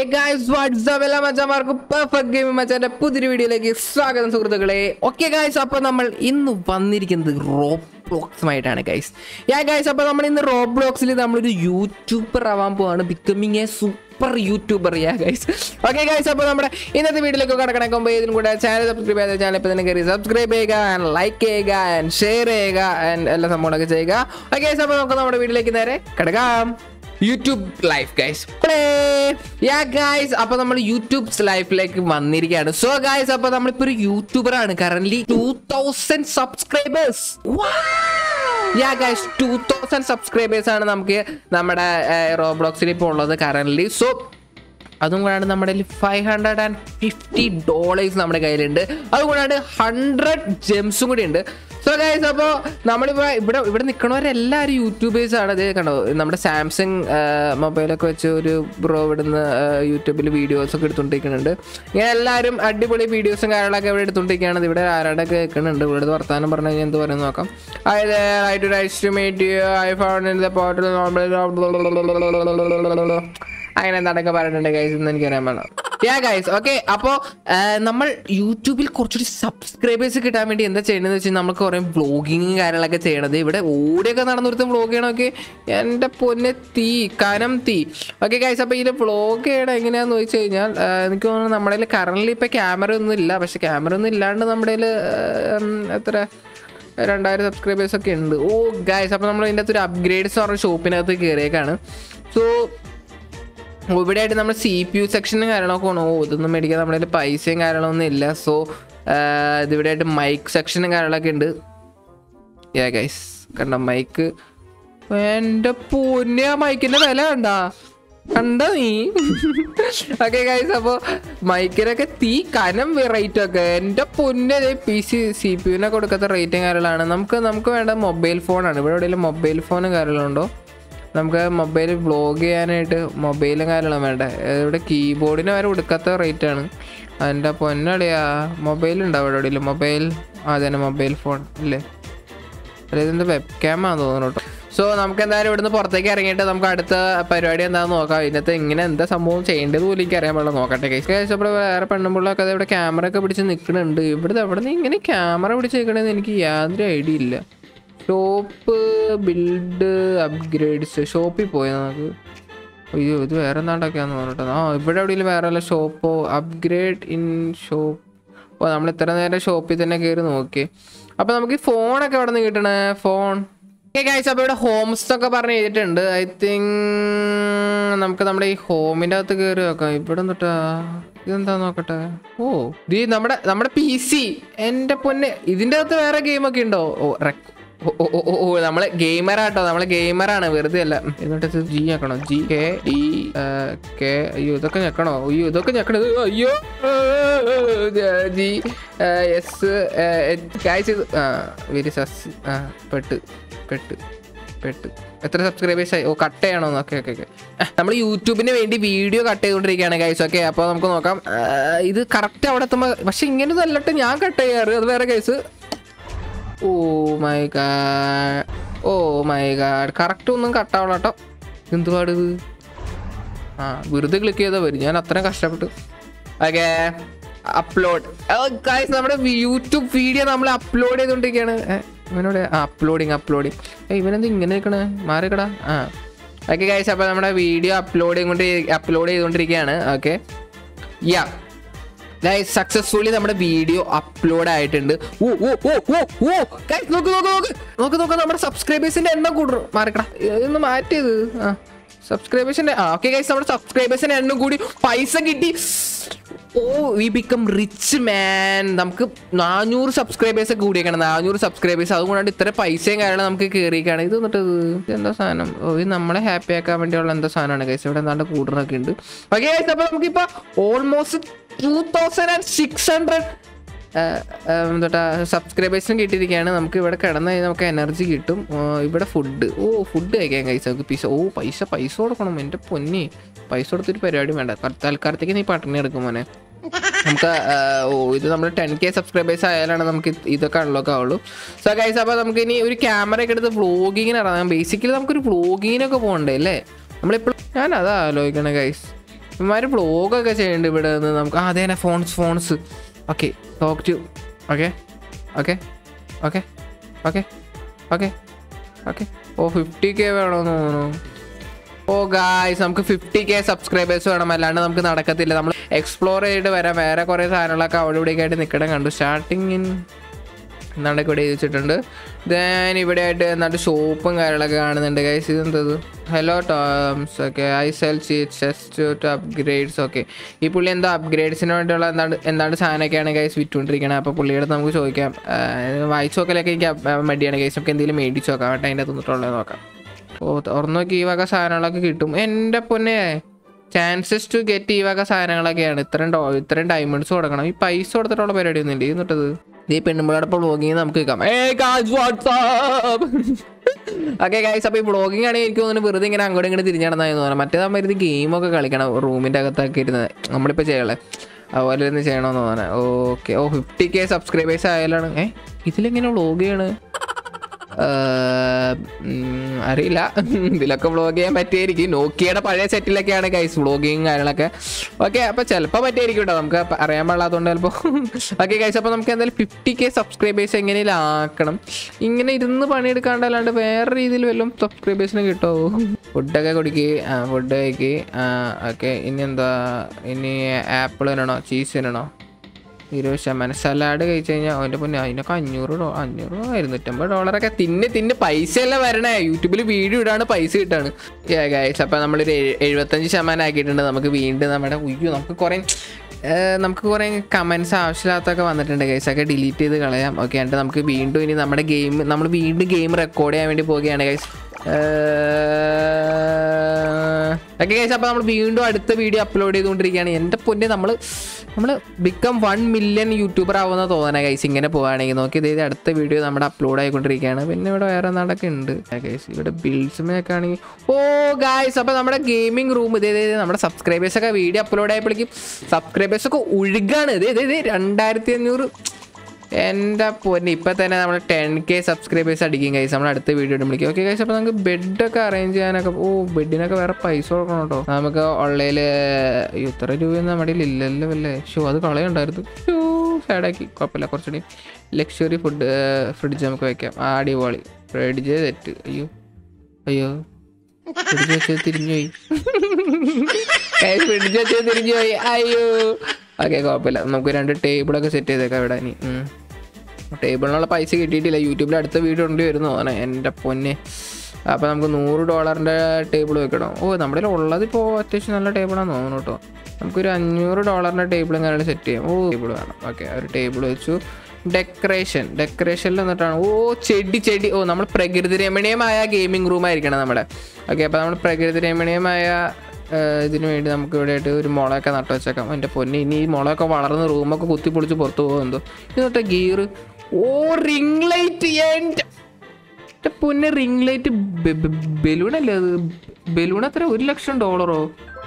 Guys WhatsApp എല്ലാ മച്ചാമാർക്കും perfect game മച്ചാന്റെ പുതിയൊരു വീഡിയോയിലേക്ക് സ്വാഗതം സുഹൃത്തുക്കളെ ഓക്കെ ഗായ്സ് അപ്പോൾ നമ്മൾ ഇന്ന് വന്നിരിക്കുന്നത് റോബ്ലോക്സുമായിട്ടാണ് ഗൈസ് യാ ഗായ്സ് അപ്പോൾ നമ്മൾ ഇന്ന് റോബ്ലോക്സിൽ നമ്മളൊരു യൂട്യൂബർ ആവാൻ പോവാണ് becoming a super YouTuber ya guys okay guys അപ്പോൾ നമ്മുടെ ഇന്നത്തെ വീഡിയോയിലേക്ക് കടക്കണ മുമ്പ് ഇതിനും കൂടെ ചാനൽ സബ്സ്ക്രൈബ് ചെയ്ത ചാനൽ ഇപ്പോൾ തന്നെ കയറി സബ്സ്ക്രൈബ് ചെയ്യുക ആൻഡ് ലൈക്ക് ചെയ്യുക ആൻഡ് ഷെയർ ചെയ്യുക ആൻഡ് എല്ലാ സംഭവങ്ങളൊക്കെ ചെയ്യുക ഓക്കെ ഗൈസ് അപ്പോൾ നമുക്ക് നമ്മുടെ വീഡിയോയിലേക്ക് നേരെ കിടക്കാം YouTube life guys ya guys അപ്പൊ നമ്മൾ യൂട്യൂബ് ലൈഫിലേക്ക് വന്നിരിക്കുകയാണ് സോ ഗൈസ് അപ്പൊ നമ്മളിപ്പോ ഒരു യൂട്യൂബർ ആണ് current two thousand subscribers ya guys two thousand subscribers ആണ് നമുക്ക് നമ്മുടെ റോബ്ലോക്സിൽ ഇപ്പോൾ ഉള്ളത് കറന്റ് സോ അതും കൂടാണ്ട് നമ്മുടെ five hundred and fifty dollars നമ്മുടെ കയ്യിലുണ്ട് അതുകൂടാണ്ട് ഹൺഡ്രഡ് ജെംസും കൂടി ഉണ്ട് സോ ഗൈസ് അപ്പോൾ നമ്മളിപ്പോൾ ഇവിടെ ഇവിടെ നിൽക്കണവരെല്ലാവരും യൂട്യൂബേഴ്സ് ആണ് ഇത് കണ്ടോ നമ്മുടെ സാംസങ് മൊബൈലൊക്കെ വെച്ച് ഒരു ബ്രോ ഇവിടുന്ന് യൂട്യൂബിൽ വീഡിയോസ് ഒക്കെ എടുത്തുകൊണ്ടിരിക്കുന്നുണ്ട് ഇങ്ങനെ എല്ലാവരും അടിപൊളി വീഡിയോസും കാര്യങ്ങളൊക്കെ ഇവിടെ എടുത്തുകൊണ്ടിരിക്കുകയാണ് ഇവിടെ ആരാടൊക്കെ കേൾക്കുന്നുണ്ട് ഇവിടെ വർത്താനം പറഞ്ഞു കഴിഞ്ഞാൽ എന്ത് പറയുന്നത് നോക്കാം അതായത് I to rise to meet you I found in the portal അങ്ങനെ എന്തൊക്കെ പറഞ്ഞിട്ടുണ്ട് ഗൈസ് എന്ന് എനിക്കറിയാൻ വേണം യാ ഗൈസ് ഓക്കെ അപ്പോൾ നമ്മൾ യൂട്യൂബിൽ കുറച്ചുകൂടി സബ്സ്ക്രൈബേഴ്സ് കിട്ടാൻ വേണ്ടി എന്താ ചെയ്യണമെന്ന് വെച്ചാൽ നമുക്ക് കുറേ വ്ളോഗിങ് കാര്യങ്ങളൊക്കെ ചെയ്യണത് ഇവിടെ ഓടിയൊക്കെ നടന്നിടത്ത് വ്ളോഗ് ചെയ്യണമൊക്കെ എൻ്റെ പൊന്നെ തീ കനം തീ ഓക്കെ ഗൈസ് അപ്പോൾ ഇതിൽ വ്ളോഗ് ചെയ്യണം എങ്ങനെയാണെന്ന് ചോദിച്ചു കഴിഞ്ഞാൽ ആ, എനിക്ക് തോന്നുന്നു നമ്മുടെ കയ്യിൽ കറണ്ട്ലി ഇപ്പോൾ ക്യാമറ ഒന്നും ഇല്ല പക്ഷെ ക്യാമറ ഒന്നും ഇല്ലാണ്ട് നമ്മുടെ കയ്യിൽ എത്ര രണ്ടായിരം സബ്സ്ക്രൈബേഴ്സ് ഒക്കെ ഉണ്ട് ഓ ഗൈസ് അപ്പോൾ നമ്മൾ ഇതിൻ്റെ അകത്ത് ഒരു അപ്ഗ്രേഡ്സ് പറഞ്ഞ ഷോപ്പിനകത്ത് കയറിയേക്കാണ് സോ ഇവിടെ ആയിട്ട് നമ്മൾ സി പി യു സെക്ഷനും കാര്യങ്ങളൊക്കെ ആണ് ഓ ഇതൊന്നും മേടിക്കാൻ നമ്മുടെ കയ്യിൽ പൈസയും കാര്യങ്ങളൊന്നും ഇല്ല സോ ഇതിവിടെ ആയിട്ട് മൈക്ക് സെക്ഷനും കാര്യങ്ങളൊക്കെ ഉണ്ട് യാ ഗൈസ് കണ്ട മൈക്ക് എൻ്റെ പൊന്നെ ആ മൈക്കിൻ്റെ വില കണ്ടാ കണ്ട നീ ഓക്കെ ഗൈസ് അപ്പോൾ മൈക്കിനൊക്കെ തീ കനം റേറ്റ് ഒക്കെ എൻ്റെ പൊന്നെ പി സി സി പി യുവിനൊക്കെ കൊടുക്കാത്ത റേറ്റും കാര്യങ്ങളാണ് നമുക്ക് നമുക്ക് വേണ്ട മൊബൈൽ ഫോണാണ് ഇവിടെ എവിടെയെങ്കിലും മൊബൈൽ ഫോണും കാര്യങ്ങളുണ്ടോ നമുക്ക് മൊബൈൽ വ്ളോഗ് ചെയ്യാനായിട്ട് മൊബൈലും കാര്യങ്ങളും വേണ്ട ഇവിടെ കീബോർഡിന് വരെ കൊടുക്കാത്ത റേറ്റ് ആണ് അതിൻ്റെ പൊന്നടിയാ മൊബൈൽ ഉണ്ടോ അവിടെ എവിടെയെങ്കിലും മൊബൈൽ ആ തന്നെ മൊബൈൽ ഫോൺ അല്ലേ അല്ല ഇതിൻ്റെ വെബ് ക്യാമാന്ന് തോന്നുന്നു കേട്ടോ സോ നമുക്ക് എന്തായാലും ഇവിടുന്ന് പുറത്തേക്ക് ഇറങ്ങിയിട്ട് നമുക്ക് അടുത്ത പരിപാടി എന്താണെന്ന് നോക്കാം ഇതിനകത്ത് ഇങ്ങനെ എന്താ സംഭവം ചെയ്യേണ്ടത് പോലും എനിക്ക് അറിയാൻ പാടില്ല നോക്കട്ടെ കേസ് കേസ് ഇവിടെ വേറെ പെണ്ണുമ്പിള്ളൊക്കെ അത് ഇവിടെ ക്യാമറ ഒക്കെ പിടിച്ച് നിൽക്കുന്നുണ്ട് ഇവിടുത്തെ എവിടെ നിന്ന് ഇങ്ങനെ ക്യാമറ പിടിച്ച് നിൽക്കണമെന്ന് എനിക്ക് യാതൊരു ഐഡിയ ഇല്ല ഷോപ്പ് ബിൽഡ് അപ്ഗ്രേഡ്സ് ഷോപ്പിൽ പോയി നമുക്ക് അയ്യോ ഇത് വേറെ എന്താണ്ടൊക്കെയാന്ന് പറഞ്ഞിട്ട് ആ ഇവിടെ എവിടെയെങ്കിലും വേറെ വല്ല ഷോപ്പോ അപ്ഗ്രേഡ് ഇൻ ഷോപ്പ് ഓ നമ്മൾ ഇത്ര നേരം ഷോപ്പിൽ തന്നെ കയറി നോക്കി അപ്പോൾ നമുക്ക് ഈ ഫോണൊക്കെ എവിടെ നിന്ന് കിട്ടണേ ഫോൺ ഗൈസ് അപ്പോൾ ഇവിടെ ഹോംസ് ഒക്കെ പറഞ്ഞ് ചെയ്തിട്ടുണ്ട് ഐ തിങ്ക് നമുക്ക് നമ്മുടെ ഈ ഹോമിൻ്റെ അകത്ത് കയറി നോക്കാം ഇവിടെ തൊട്ടാ ഇതെന്താ നോക്കട്ടെ ഓ ഇത് നമ്മുടെ നമ്മുടെ പി സി എൻ്റെ പൊന്നെ ഇതിൻ്റെ അകത്ത് വേറെ ഗെയിമൊക്കെ ഉണ്ടോ ഓ റെക് ഓ ഓ ഓ, ഓ ഓ നമ്മള് ഗെയിമറാട്ടോ നമ്മള് ഗെയിമറാണ് വെറുതെ അല്ല എന്നിട്ട് ഇത് ജി ഞെക്കണോ ജി കെ ഡി കെ അയ്യോ ഇതൊക്കെ ഞെക്കണോ അയ്യോ ഇതൊക്കെ ഞെക്കണത് അയ്യോ ജി എസ് കാഴ്ച ആ വെരി സസ് ആ പെട്ട് പെട്ട് പെട്ട് എത്ര സബ്സ്ക്രൈബേഴ്സ് ആയി ഓ കട്ട് ചെയ്യണോ ഓക്കെ ഓക്കെ ഓക്കെ നമ്മൾ യൂട്യൂബിന് വേണ്ടി വീഡിയോ കട്ട് ചെയ്തുകൊണ്ടിരിക്കുകയാണ് ഗൈസ് ഓക്കെ അപ്പോൾ നമുക്ക് നോക്കാം ആ, ഇത് കറക്റ്റ് അവിടെ എത്തുമ്പോൾ പക്ഷെ ഇങ്ങനെ അല്ലട്ട് ഞാൻ കട്ട് ചെയ്യാറ് അത് വേറെ case oh my god oh my god correct ഒന്നും കട്ടാവണം കേട്ടോ എന്തുപാട് ഇത് ആ വെറുതെ ക്ലിക്ക് ചെയ്താൽ വരും ഞാൻ അത്രയും കഷ്ടപ്പെട്ടു ഓക്കെ അപ്ലോഡ് ഗൈസ് നമ്മുടെ യൂട്യൂബ് വീഡിയോ നമ്മൾ അപ്ലോഡ് ചെയ്തുകൊണ്ടിരിക്കുകയാണ് ഏ, ഇവനോട് ആ അപ്ലോഡിങ് അപ്ലോഡിങ് ഇവനെന്ത് ഇങ്ങനെ നിൽക്കണേ മാറിക്കടാ ആ ഓക്കെ ഗൈസ് അപ്പോൾ നമ്മുടെ വീഡിയോ അപ്ലോഡ് ചെയ്തുകൊണ്ട് അപ്ലോഡ് ചെയ്തുകൊണ്ടിരിക്കുകയാണ് ഓക്കെ യാ ഗൈസ് സക്സസ്ഫുള്ളി നമ്മുടെ വീഡിയോ അപ്ലോഡ് ആയിട്ടുണ്ട് ഓ ഓ ഓ ഓ ഓ ഗൈസ് നോക്ക് നോക്ക് നോക്ക് നോക്ക് നോക്ക് നമ്മുടെ സബ്സ്ക്രൈബേഴ്സിന്റെ എണ്ണം കൂടും മാറിക്കടാ ഇതൊന്ന് മാറ്റിയത് ആ സബ്സ്ക്രൈബേഴ്സിന്റെ ആ ഓക്കെ ഗൈസ് നമ്മുടെ സബ്സ്ക്രൈബേഴ്സിന്റെ എണ്ണം കൂടി പൈസ കിട്ടി oh we become rich man നമുക്ക് നാനൂറ് സബ്സ്ക്രൈബേഴ്സ് ഒക്കെ കൂടിയേക്കണം നാനൂറ് സബ്സ്ക്രൈബേഴ്സ് അതുകൊണ്ടാണ് ഇത്ര പൈസയും കാര്യങ്ങളും നമുക്ക് കയറിയേക്കാണ് ഇത് എന്നിട്ട് ഇത് എന്താ സാധനം ഓ ഇത് നമ്മളെ ഹാപ്പി ആക്കാൻ വേണ്ടിയുള്ള എന്താ സാധനമാണ് ഗൈസ് ഇവിടെ എന്താണ്ട് കൂടണൊക്കെ ഉണ്ട് ഓക്കെ ഗൈസ് അപ്പോൾ നമുക്കിപ്പോൾ almost two thousand and six hundred എന്താ സബ്സ്ക്രൈബേഴ്സിനും കിട്ടിയിരിക്കുകയാണ് നമുക്ക് ഇവിടെ കിടന്ന് കഴിഞ്ഞാൽ നമുക്ക് എനർജി കിട്ടും ആ, ഇവിടെ ഫുഡ് ഓ ഫുഡ് കഴിക്കാൻ കഴിച്ചാൽ നമുക്ക് പൈസ ഓ പൈസ പൈസ കൊടുക്കണം എൻ്റെ പൊന്നി പൈസ കൊടുത്തൊരു പരിപാടി വേണ്ട തൽ- തൽക്കാലത്തേക്ക് നീ പട്ടിണി എടുക്കും മോനെ നമുക്ക് ആ, ഓ ഇത് നമ്മൾ ടെൻ കെ സബ്സ്ക്രൈബേഴ്സ് ആയാലാണ് നമുക്ക് ഇത് ഇതൊക്കെ അൺലോക്ക് ആവുള്ളൂ സോ ഗൈസ് അപ്പോൾ നമുക്ക് ഇനി ഒരു ക്യാമറ ഒക്കെ എടുത്ത് വ്ളോഗിങ്ങിന് ഇറങ്ങാം ബേസിക്കലി നമുക്കൊരു വ്ളോഗിങ്ങിനൊക്കെ പോകണ്ടേ അല്ലേ നമ്മളിപ്പോൾ ഞാൻ അതാ ആലോചിക്കണേ ഗൈസ് ഇവന്മാർ വ്ളോഗൊക്കെ ചെയ്യുന്നുണ്ട് ഇവിടെ നിന്ന് നമുക്ക് ആ അതെ തന്നെ phones phones okay talk to okay okay okay okay okay okay oh fifty K വേണമെന്ന് തോന്നുന്നു ഓ ഗായ്സ് നമുക്ക് ഫിഫ്റ്റി കെ സബ്സ്ക്രൈബേഴ്സ് വേണം അല്ലാണ്ട് നമുക്ക് നടക്കത്തില്ല നമ്മൾ എക്സ്പ്ലോർ ചെയ്തിട്ട് വരാം വേറെ കുറേ സാധനങ്ങളൊക്കെ അവിടെ ഇവിടെയൊക്കെ ആയിട്ട് നിൽക്കണം കണ്ടു സ്റ്റാർട്ടിങ് ഇൻ എന്നാണ്ടൊക്കെ ഇവിടെ എഴുതി വെച്ചിട്ടുണ്ട് ദെൻ ഇവിടെ ആയിട്ട് എന്നിട്ട് ഷോപ്പും കാര്യങ്ങളൊക്കെ കാണുന്നുണ്ട് ഗൈസ് ഇതെന്തത് hello Toms okay I sell chest to upgrades okay ഈ പുള്ളി എന്തോ അപ്ഗ്രേഡ്സിന് വേണ്ടിയുള്ള എന്താണ് എന്താണ് സാധനമൊക്കെയാണ് ഗൈസ് വിറ്റുകൊണ്ടിരിക്കുന്നത് അപ്പോൾ പുള്ളിയുടെ നമുക്ക് ചോദിക്കാം ആഹ് വായിച്ചു നോക്കലൊക്കെ എനിക്ക് അ- മടിയാണ് ഗൈസ് നമുക്ക് എന്തെങ്കിലും മേടിച്ച് നോക്കാം കേട്ടോ അതിൻ്റെ തന്നിട്ടുള്ളത് നോക്കാം ഓ തുറന്നു നോക്കി ഈ വക സാധനങ്ങളൊക്കെ കിട്ടും എൻ്റെ പൊന്നെ ചാൻസസ് ടു ഗെറ്റ് ഈ വക സാധനങ്ങളൊക്കെയാണ് ഇത്രയും ഡോ ഇത്രയും ഡയമണ്ട്സ് കൊടുക്കണം ഈ പൈസ കൊടുത്തിട്ടുള്ള പരിപാടി ഒന്നും ഇല്ല എന്നിട്ടത് ഈ പെണ്ണുമ്പോഴോടൊപ്പം വ്ളോഗിങ് നമുക്ക് കേൾക്കാം ഓക്കെ ഗൈസ് അപ്പോൾ ഈ വ്ളോഗിങ് ആണെങ്കിൽ എനിക്ക് തോന്നുന്നു വെറുതെ ഇങ്ങനെ അങ്ങോട്ടും ഇങ്ങോട്ട് തിരിഞ്ഞു നടന്നായിരുന്നു തോന്നുന്നു മറ്റേതാകുമ്പോൾ ഇരുന്ന് ഗെയിമൊക്കെ കളിക്കണം റൂമിൻ്റെ അകത്തൊക്കെ ഇരുന്ന് നമ്മളിപ്പോൾ ചെയ്യളേ അതുപോലെ ഇരുന്ന് ചെയ്യണമെന്ന് തോന്നുന്നത് okay oh fifty K subscribers ആയാലാണ് ഏ ഇതിലെങ്ങനെ വ്ളോഗ് ചെയ്യണ് ആഹ് ഉം, അറിയില്ല ഇതിലൊക്കെ വ്ളോഗ് ചെയ്യാൻ പറ്റിയായിരിക്കും നോക്കിയുടെ പഴയ സെറ്റിലൊക്കെയാണ് ഗൈസ് വ്ളോഗിങ് കാര്യങ്ങളൊക്കെ ഓക്കെ അപ്പോൾ ചിലപ്പോൾ പറ്റിയായിരിക്കും കേട്ടോ നമുക്ക് അപ്പൊ അറിയാൻ പാടില്ലാത്തതുകൊണ്ട് ചിലപ്പോൾ ഓക്കെ ഗൈസ് അപ്പോൾ നമുക്ക് എന്തായാലും ഫിഫ്റ്റി കെ സബ്സ്ക്രൈബേഴ്സ് എങ്ങനെയും ആക്കണം ഇങ്ങനെ ഇരുന്ന് പണിയെടുക്കാണ്ട് അല്ലാണ്ട് വേറെ രീതിയിൽ വല്ലതും സബ്സ്ക്രൈബേഴ്സിന് കിട്ടുമോ ഫുഡൊക്കെ കുടിക്കുക ആ ഫുഡ് കഴിക്കുക ആ ഓക്കെ ഇനി എന്താ ഇനി ആപ്പിൾ തിന്നണോ ചീസ് തിന്നണോ ഇരുപത് ശതമാനം സലാഡ് കഴിച്ചു കഴിഞ്ഞാൽ അവൻ്റെ പൊന്നെ അതിനൊക്കെ അഞ്ഞൂറ് ഡോ അഞ്ഞൂറ് ഇരുന്നൂറ്റമ്പത് ഡോളറൊക്കെ തിന്ന് തിന്ന് പൈസ അല്ല വരണേ യൂട്യൂബിൽ വീഡിയോ ഇടാണ് പൈസ കിട്ടാണ് ഗൈസ് അപ്പം നമ്മളൊരു എഴു- എഴുപത്തഞ്ച് ശതമാനം ആക്കിയിട്ടുണ്ട് നമുക്ക് വീണ്ടും നമ്മുടെ ഉയ്യോ നമുക്ക് കുറേ ഏർ, നമുക്ക് കുറേ കമൻസ് ആവശ്യമില്ലാത്തൊക്കെ വന്നിട്ടുണ്ട് ഗൈസ് ഒക്കെ ഡിലീറ്റ് ചെയ്ത് കളയാം ഓക്കെ എന്നിട്ട് നമുക്ക് വീണ്ടും ഇനി നമ്മുടെ ഗെയിം നമ്മൾ വീണ്ടും ഗെയിം റെക്കോർഡ് ചെയ്യാൻ വേണ്ടി പോവുകയാണ് ഗൈസ് ഓക്കെ ഗൈസ് അപ്പോൾ നമ്മൾ വീണ്ടും അടുത്ത വീഡിയോ അപ്ലോഡ് ചെയ്തുകൊണ്ടിരിക്കുകയാണ് എൻ്റെ പൊന്നെ നമ്മൾ നമ്മൾ ബിക്കം വൺ മില്യൺ യൂട്യൂബർ ആവുന്ന തോന്നണ ഗൈസ് ഇങ്ങനെ പോവുകയാണെങ്കിൽ നോക്കി ഇതേ അടുത്ത വീഡിയോ നമ്മുടെ അപ്ലോഡ് ആയിക്കൊണ്ടിരിക്കുകയാണ് പിന്നെ ഇവിടെ വേറെ നാടൊക്കെ ഉണ്ട് ഗൈസ് ഇവിടെ ബിൽഡ്സുമൊക്കെ ആണെങ്കിൽ ഓ ഗൈസ് അപ്പോൾ നമ്മുടെ ഗെയിമിംഗ് റൂം ഇതേ ഇതേ ഇതേ നമ്മുടെ സബ്സ്ക്രൈബേഴ്സ് ഒക്കെ വീഡിയോ അപ്ലോഡ് ആയപ്പോഴേക്കും സബ്സ്ക്രൈബേഴ്സ് ഒക്കെ ഒഴുകാണ് ഇതേ ഇതേ ഇതേ രണ്ടായിരത്തി അഞ്ഞൂറ് എൻ്റെ പൊന്നെ ഇപ്പം തന്നെ നമ്മൾ ടെൻ കെ സബ്സ്ക്രൈബേഴ്സ് അടിക്കും കൈസ് നമ്മൾ അടുത്ത വീഡിയോ ഇടുമ്പോഴേക്കും ഓക്കെ കൈസ് അപ്പോൾ നമുക്ക് ബെഡൊക്കെ അറേഞ്ച് ചെയ്യാനൊക്കെ ഓ ബെഡിനൊക്കെ വേറെ പൈസ കൊടുക്കണം കേട്ടോ നമുക്ക് ഓൺലൈനിൽ ഇത്ര രൂപയൊന്നും നമ്മുടെ കയ്യിൽ ഇല്ലല്ലോ അല്ലേ ഷോ അത് കളയുണ്ടായിരുന്നു ഷോ സാഡാക്കി കുഴപ്പമില്ല കുറച്ചുകൂടി ലക്ഷറി ഫുഡ് ഫ്രിഡ്ജ് നമുക്ക് വെക്കാം ആ, അടിപൊളി ഫ്രിഡ്ജ് തെറ്റ് അയ്യോ അയ്യോ ഫ്രിഡ്ജ് വെച്ചത് തിരിഞ്ഞു പോയി ഫ്രിഡ്ജ് വെച്ചത് തിരിഞ്ഞു പോയി അയ്യോ ഓക്കെ കുഴപ്പമില്ല നമുക്ക് രണ്ട് ടേബിളൊക്കെ സെറ്റ് ചെയ്തേക്കാം ഇവിടെ ഇനി ഉം. ടേബിളിനുള്ള പൈസ കിട്ടിയിട്ടില്ല യൂട്യൂബിൽ അടുത്ത വീഡിയോ ഉണ്ട് വരുന്നു തോന്നണേ എൻ്റെ പൊന്നെ അപ്പോൾ നമുക്ക് നൂറ് ഡോളറിൻ്റെ ടേബിൾ വെക്കണം ഓ നമ്മുടെ കയ്യിൽ ഉള്ളത് ഇപ്പോൾ അത്യാവശ്യം നല്ല ടേബിളാന്ന് തോന്നുന്നു കേട്ടോ നമുക്കൊരു അഞ്ഞൂറ് ഡോളറിൻ്റെ ടേബിളും കാര്യങ്ങളും സെറ്റ് ചെയ്യാം ഓ ടേബിൾ വേണം ഓക്കെ ഒരു ടേബിൾ വെച്ചു ഡെക്കറേഷൻ ഡെക്കറേഷനിൽ നിന്നിട്ടാണ് ഓ ചെടി ചെടി ഓ നമ്മൾ പ്രകൃതി രമണീയമായ ഗെയിമിംഗ് റൂം ആയിരിക്കണം നമ്മുടെ ഓക്കെ അപ്പോൾ നമ്മൾ പ്രകൃതി രമണീയമായ ഏഹ്, ഇതിന് വേണ്ടി നമുക്ക് ഇവിടെ ആയിട്ട് ഒരു മുളയൊക്കെ നട്ടു വെച്ചേക്കാം എൻ്റെ പൊന്നെ ഇനി ഈ മുളയൊക്കെ വളർന്ന് റൂമൊക്കെ കുത്തി പൊളിച്ച് പുറത്ത് പോകുമെന്തോ ഇന്നത്തെ ഗിയർ ഓ റിംഗ് ലൈറ്റ് എൻ്റെ എൻ്റെ പൊന്നെ റിംഗ് ലൈറ്റ് ബലൂൺ അല്ലേ അത് ബലൂൺ എത്ര ഒരു ലക്ഷം ഡോളറോ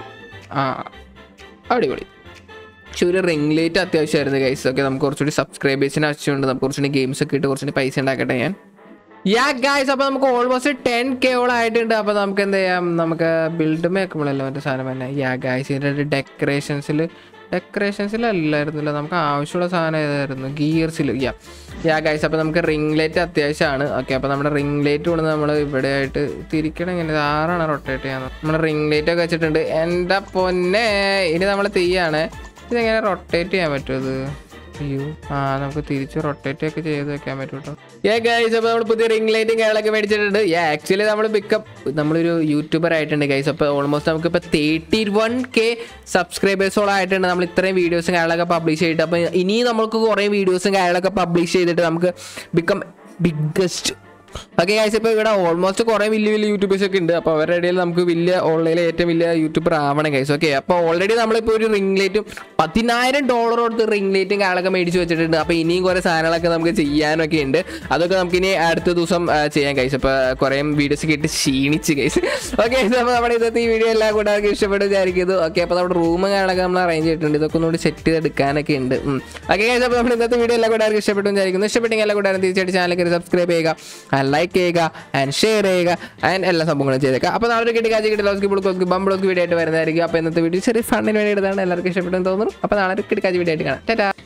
ആ അടിപൊളി പക്ഷെ ഒരു റിംഗ് ലൈറ്റ് അത്യാവശ്യമായിരുന്നു ഗൈസ് ഒക്കെ നമുക്ക് കുറച്ചുകൂടി സബ്സ്ക്രൈബേഴ്സിന് ആവശ്യമുണ്ട് നമുക്ക് കുറച്ചുകൂടി ഗെയിംസ് ഒക്കെ ഇട്ട് കുറച്ചുകൂടി പൈസ ഉണ്ടാക്കട്ടെ ഞാൻ യാ ഗായ്സ് അപ്പോൾ നമുക്ക് ഓൾമോസ്റ്റ് ടെൻ കെയോളം ആയിട്ടുണ്ട് അപ്പോൾ നമുക്ക് എന്ത് ചെയ്യാം നമുക്ക് ബിൽഡ് മേക്കുമ്പോഴല്ലോ മറ്റേ സാധനം തന്നെ യാ ഗായ്സ് ഇതിൻ്റെ ഡെക്കറേഷൻസിൽ ഡെക്കറേഷൻസിലല്ലായിരുന്നില്ല നമുക്ക് ആവശ്യമുള്ള സാധനം ഏതായിരുന്നു ഗിയർസിൽ യാ യാ ഗായ്സ് അപ്പോൾ നമുക്ക് റിംഗ് ലൈറ്റ് അത്യാവശ്യമാണ് ഓക്കെ അപ്പോൾ നമ്മുടെ റിംഗ് ലൈറ്റ് കൊണ്ട് നമ്മൾ ഇവിടെ ആയിട്ട് തിരിക്കണം ഇങ്ങനെ ഇത് ആറാണ് റൊട്ടേറ്റ് ചെയ്യാൻ നമ്മൾ റിംഗ് ലൈറ്റ് ഒക്കെ വെച്ചിട്ടുണ്ട് എൻ്റെ പൊന്നെ ഇനി നമ്മൾ തീയാണ് ഇതെങ്ങനെ റൊട്ടേറ്റ് ചെയ്യാൻ പറ്റും ഇത് അയ്യോ ആ നമുക്ക് തിരിച്ച് റൊട്ടേറ്റ് ഒക്കെ ചെയ്ത് വെക്കാൻ പറ്റും കേട്ടോ ഏ ഗൈസ് അപ്പോൾ നമ്മൾ പുതിയ റിംഗ് ലൈറ്റും കാര്യങ്ങളൊക്കെ മേടിച്ചിട്ടുണ്ട് ഏ ആക്ച്വലി നമ്മൾ പിക്കപ്പ് നമ്മളൊരു യൂട്യൂബർ ആയിട്ടുണ്ട് ഗൈസ് അപ്പോൾ ഓൾമോസ്റ്റ് നമുക്ക് ഇപ്പോൾ തേർട്ടി വൺ കെ സബ്സ്ക്രൈബേഴ്സോളം ആയിട്ടുണ്ട് നമ്മൾ ഇത്രയും വീഡിയോസും കാര്യങ്ങളൊക്കെ പബ്ലിഷ് ചെയ്തിട്ട് അപ്പോൾ ഇനി നമുക്ക് കുറേ വീഡിയോസും കാര്യങ്ങളൊക്കെ പബ്ലിഷ് ചെയ്തിട്ട് നമുക്ക് ബിക്കം ബിഗ്ഗസ്റ്റ് ഓക്കെ ഗൈസ് ഇപ്പോൾ ഇവിടെ ഓൾമോസ്റ്റ് കുറേ വലിയ വലിയ യൂട്യൂബേഴ്സ് ഒക്കെ ഉണ്ട് അപ്പോൾ അവരുടെ ഇടയിൽ നമുക്ക് വലിയ ഓൺലൈനിലെ ഏറ്റവും വലിയ യൂട്യൂബർ ആവണം ഗൈസ് ഓക്കെ അപ്പോൾ ഓൾറെഡി നമ്മളിപ്പോൾ ഒരു റിംഗ് ലൈറ്റും പതിനായിരം ഡോളർ കൊടുത്ത് റിംഗ് ലൈറ്റും കാര്യങ്ങളൊക്കെ മേടിച്ച് വെച്ചിട്ടുണ്ട് അപ്പോൾ ഇനിയും കുറേ സാധനങ്ങളൊക്കെ നമുക്ക് ചെയ്യാനൊക്കെ ഉണ്ട് അതൊക്കെ നമുക്ക് ഇനി അടുത്ത ദിവസം ആ, ചെയ്യാൻ ഗൈസ് അപ്പോൾ കുറേ വീഡിയോസ് ഒക്കെ ഇട്ട് ക്ഷീണിച്ച് ഗൈസ് ഓക്കെ അപ്പോൾ നമ്മുടെ ഇന്നത്തെ ഈ വീഡിയോ എല്ലാം കൂടെ അവർക്ക് ഇഷ്ടപ്പെട്ട് വിചാരിക്കുന്നു ഓക്കെ അപ്പോൾ നമ്മുടെ റൂം കാര്യങ്ങളൊക്കെ നമ്മൾ അറേഞ്ച് ചെയ്തിട്ടുണ്ട് ഇതൊക്കെ ഒന്നുകൂടി സെറ്റ് ചെയ്തെടുക്കാനൊക്കെ ഉണ്ട് ഓക്കെ ഗൈസ് അപ്പോൾ നമ്മുടെ ഇന്നത്തെ വീഡിയോ എല്ലാം കൂടെ അവർക്ക് ഇഷ്ടപ്പെട്ടു വിചാരിക്കുന്നു ഇഷ്ടപ്പെട്ടെങ്കിൽ എല്ലാം കൂടെ തീർച്ചയായിട്ടും ചാനൽ കയറി സബ്സ്ക്രൈബ് ചെയ്യുക ലൈക്ക് ചെയ്യുക ആൻഡ് ഷെയർ ചെയ്യുക ആൻഡ് എല്ലാ സംഭവങ്ങളും ചെയ്തേക്കുക അപ്പോൾ നാളെ ഒരു കിട്ടി കാജി കിട്ടി ലോസ്കി ബുൾക്ക് ബംബ്ലോക്ക് വീഡിയോ ആയിട്ട് വരുന്നതായിരിക്കും അപ്പോൾ ഇന്നത്തെ വീഡിയോ ചെറിയ ഫണ്ടിന് വേണ്ടി എടുത്താണ് എല്ലാവർക്കും ഇഷ്ടപ്പെട്ടെന്ന് തോന്നുന്നു അപ്പോൾ നാളെ ഒരു കിട്ടി കാജി വീഡിയോ ആയിട്ട് കാണാം ടാറ്റാ